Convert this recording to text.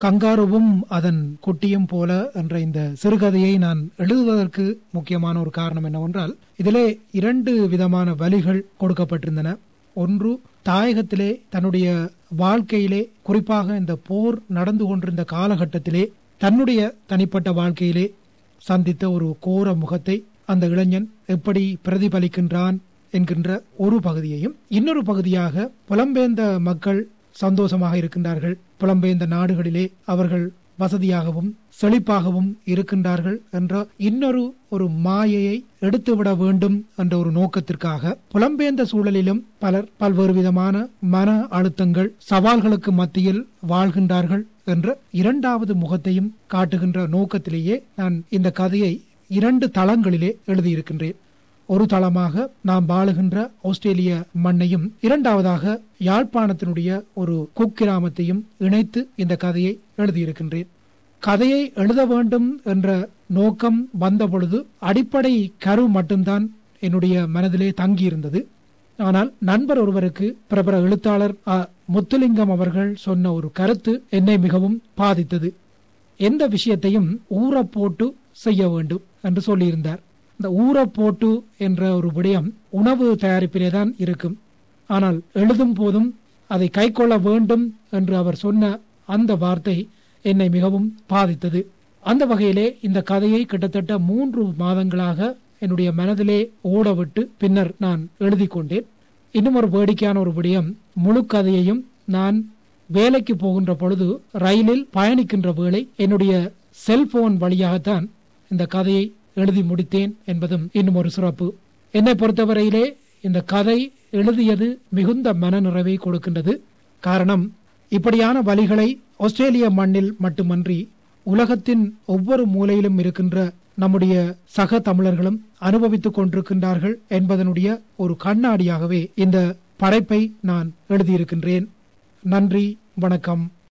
கங்காருவும் அதன் குட்டியும் போல என்ற இந்த சிறுகதையை நான் எழுதுவதற்கு முக்கியமான ஒரு காரணம் என்னவென்றால் இதிலே இரண்டு விதமான வழிகள் கொடுக்கப்பட்டிருந்தன ஒன்று தாயகத்திலே தன்னுடைய வாழ்க்கையிலே குறிப்பாக இந்த போர் நடந்து கொண்டிருந்த காலகட்டத்திலே தன்னுடைய தனிப்பட்ட வாழ்க்கையிலே சந்தித்த ஒரு கோர முகத்தை அந்த இளைஞன் எப்படி பிரதிபலிக்கின்றான் என்கின்ற ஒரு பகுதியையும் இன்னொரு பகுதியாக புலம்பெயர்ந்த மக்கள் சந்தோஷமாக இருக்கின்றார்கள் புலம்பெயர்ந்த நாடுகளிலே அவர்கள் வசதியாகவும் செழிப்பாகவும் இருக்கின்றார்கள் என்ற இன்னொரு ஒரு மாயையை எடுத்துவிட வேண்டும் என்ற ஒரு நோக்கத்திற்காக புலம்பெயர்ந்த சூழலிலும் பலர் பல்வேறு விதமான மன அழுத்தங்கள் சவால்களுக்கு மத்தியில் வாழ்கின்றார்கள் என்ற இரண்டாவது முகத்தையும் காட்டுகின்ற நோக்கத்திலேயே நான் இந்த கதையை இரண்டு தளங்களிலே எழுதியிருக்கின்றேன் ஒரு தளமாக நாம் வாழுகின்ற ஆஸ்திரேலிய மண்ணையும் இரண்டாவதாக யாழ்ப்பாணத்தினுடைய ஒரு குக்கிராமத்தையும் இணைத்து இந்த கதையை எழுதியிருக்கின்றேன் கதையை எழுத வேண்டும் என்ற நோக்கம் வந்த பொழுது அடிப்படை கரு மட்டும்தான் என்னுடைய மனதிலே தங்கியிருந்தது ஆனால் நண்பர் ஒருவருக்கு பிரபல எழுத்தாளர் அ. முத்துலிங்கம் அவர்கள் சொன்ன ஒரு கருத்து என்னை மிகவும் பாதித்தது எந்த விஷயத்தையும் ஊற போட்டு செய்ய வேண்டும் என்று சொல்லியிருந்தார் இந்த ஊற போட்டு என்ற ஒரு விடயம் உணவு தயாரிப்பிலே தான் இருக்கும் ஆனால் எழுதும் போதும் அதை கைக்கொள்ள வேண்டும் என்று அவர் சொன்ன அந்த வார்த்தை என்னை மிகவும் பாதித்தது அந்த வகையிலே இந்த கதையை கிட்டத்தட்ட மூன்று மாதங்களாக என்னுடைய மனதிலே ஓடவிட்டு பின்னர் நான் எழுதி கொண்டேன் இன்னும் ஒரு வேடிக்கையான ஒரு விடயம் முழு கதையையும் நான் வேலைக்கு போகின்ற பொழுது ரயிலில் பயணிக்கின்ற வேளை என்னுடைய செல்போன் வழியாகத்தான் இந்த கதையை எழுதி முடித்தேன் என்பதும் இன்னும் ஒரு சிறப்பு என்னை பொறுத்தவரையிலே இந்த கதை எழுதியது மிகுந்த மனநிறைவை கொடுக்கின்றது காரணம் இப்படியான வழிகளை ஆஸ்திரேலிய மண்ணில் மட்டுமன்றி உலகத்தின் ஒவ்வொரு மூலையிலும் இருக்கின்ற நம்முடைய சக தமிழர்களும் அனுபவித்துக் கொண்டிருக்கின்றார்கள் என்பதனுடைய ஒரு கண்ணாடியாகவே இந்த படைப்பை நான் எழுதியிருக்கின்றேன் நன்றி வணக்கம்